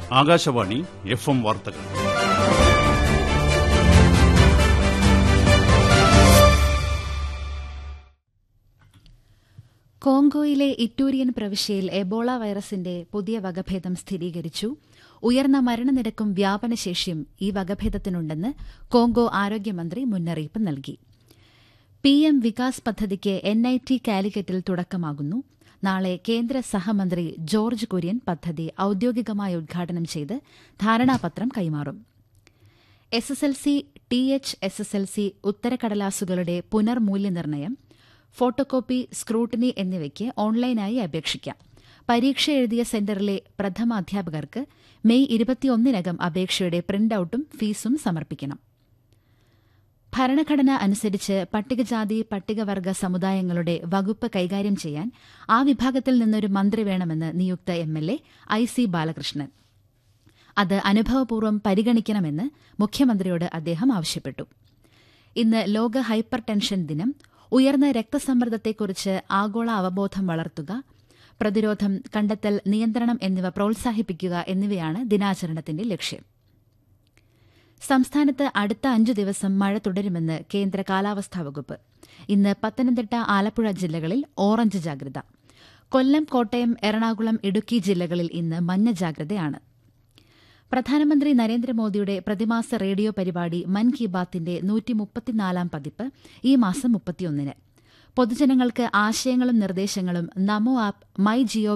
Akashvani F M വാർത്തകൾ കോങ്കോയിലെ ഇറ്റൂരിയൻ പ്രവിശ്യയിൽ Ebola വൈറസിന്റെ പുതിയ വകഭേദം സ്ഥിരീകരിച്ചു ഉയർന്ന മരണനിരക്കും വ്യാപനശേഷിയും ഈ വകഭേദത്തിനുണ്ടെന്ന് കോങ്കോ ആരോഗ്യമന്ത്രി മുന്നറിയിപ്പ് നൽകി പി എം വികാസ് പദ്ധതിക്ക് എൻ ഐ ടി കാലിക്കറ്റിൽ തുടക്കമാകുന്നു നാളെ കേന്ദ്ര സഹമന്ത്രി ജോർജ് കുര്യൻ പദ്ധതി ഔദ്യോഗികമായി ഉദ്ഘാടനം ചെയ്ത് ധാരണാപത്രം കൈമാറും S S L C T H S S L C ഉത്തരക്കടലാസുകളുടെ പുനർമൂല്യനിർണ്ണയം ഫോട്ടോകോപ്പി സ്ക്രൂട്ടിനി എന്നിവയ്ക്ക് ഓൺലൈനായി അപേക്ഷിക്കാം പരീക്ഷ എഴുതിയ സെന്ററിലെ പ്രഥമ അധ്യാപകർക്ക് മെയ് ഇരുപത്തിയൊന്നിനകം അപേക്ഷയുടെ പ്രിന്റൌട്ടും ഫീസും സമർപ്പിക്കണം ഭരണഘടന അനുസരിച്ച് പട്ടികജാതി പട്ടികവർഗ സമുദായങ്ങളുടെ വകുപ്പ് കൈകാര്യം ചെയ്യാൻ ആ വിഭാഗത്തിൽ നിന്നൊരു മന്ത്രി വേണമെന്ന് നിയുക്ത M L A I C Balakrishnan അത് അനുഭവപൂർവ്വം പരിഗണിക്കണമെന്ന് മുഖ്യമന്ത്രിയോട് അദ്ദേഹം ആവശ്യപ്പെട്ടു ഇന്ന് ലോക ഹൈപ്പർ ടെൻഷൻ ദിനം ഉയർന്ന രക്തസമ്മർദ്ദത്തെക്കുറിച്ച് ആഗോള അവബോധം വളർത്തുക പ്രതിരോധം കണ്ടെത്തൽ നിയന്ത്രണം എന്നിവ പ്രോത്സാഹിപ്പിക്കുക എന്നിവയാണ് ദിനാചരണത്തിന്റെ ലക്ഷ്യം സംസ്ഥാനത്ത് അടുത്ത അഞ്ചു ദിവസം മഴ തുടരുമെന്ന് കേന്ദ്ര കാലാവസ്ഥാ വകുപ്പ് ഇന്ന് പത്തനംതിട്ട ആലപ്പുഴ ജില്ലകളിൽ ഓറഞ്ച് ജാഗ്രത കൊല്ലം കോട്ടയം എറണാകുളം ഇടുക്കി ജില്ലകളിൽ ഇന്ന് മഞ്ഞ ജാഗ്രതയാണ് പ്രധാനമന്ത്രി നരേന്ദ്രമോദിയുടെ പ്രതിമാസ റേഡിയോ പരിപാടി മൻ കി ബാത്തിന്റെ നൂറ്റിമുപ്പത്തിനാലാം പതിപ്പ് ഈ മാസം മുപ്പത്തിയൊന്നിന് പൊതുജനങ്ങൾക്ക് ആശയങ്ങളും നിർദ്ദേശങ്ങളും നമോ ആപ്പ് മൈ ജിഒ